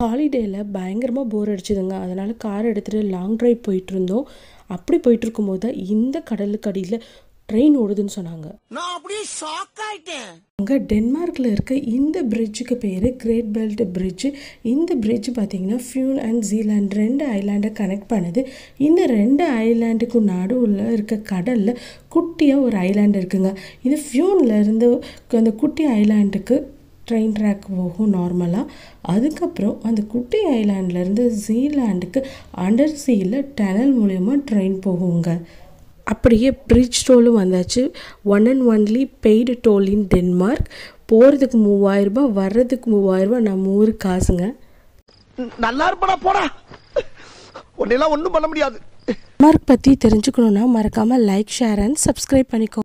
ஹாலிடேயில் பயங்கரமாக போர் அடிச்சுதுங்க அதனால் கார் எடுத்துகிட்டு லாங் டிரைவ் போயிட்டு இருந்தோம் அப்படி போயிட்டு இருக்கும்போது தான் இந்த கடலுக்கு அடியில் ட்ரெயின் ஓடுதுன்னு சொன்னாங்க நான் அப்படியே ஷாக் ஆயிட்டேன் அங்கே டென்மார்க்கில் இருக்க இந்த பிரிட்ஜுக்கு பேர் கிரேட் பெல்ட் பிரிட்ஜ் இந்த பிரிட்ஜ் பார்த்தீங்கன்னா ஃபியூன் அண்ட் ஜீலாண்ட் ரெண்டு ஐலாண்டை கனெக்ட் பண்ணுது இந்த ரெண்டு ஐலாண்டுக்கும் நடுவில் இருக்க கடலில் குட்டியாக ஒரு ஐலாண்டு இருக்குங்க இது ஃபியூனில் இருந்து அந்த குட்டி ஐலாண்டுக்கு ட்ரெயின் ட்ராக் போகும் நார்மலாக அதுக்கப்புறம் அந்த குட்டி ஐலாண்ட்லேருந்து ஜீலாண்டுக்கு அண்டர் சீயில் டனல் மூலயமா ட்ரெயின் போகுங்க அப்படியே பிரிட்ஜ் டோலும் வந்தாச்சு one and only paid toll in Denmark போகிறதுக்கு மூவாயிரரூபா வர்றதுக்கு மூவாயிரரூபா நம்ம ஊர் காசுங்க நல்லா இருப்படா போடா உன்னெல்லாம் ஒண்ணும் பண்ண முடியாது டென்மார்க் பற்றி தெரிஞ்சுக்கணுன்னா மறக்காமல் லைக் ஷேர் அண்ட் சப்ஸ்கிரைப் பண்ணிக்கோ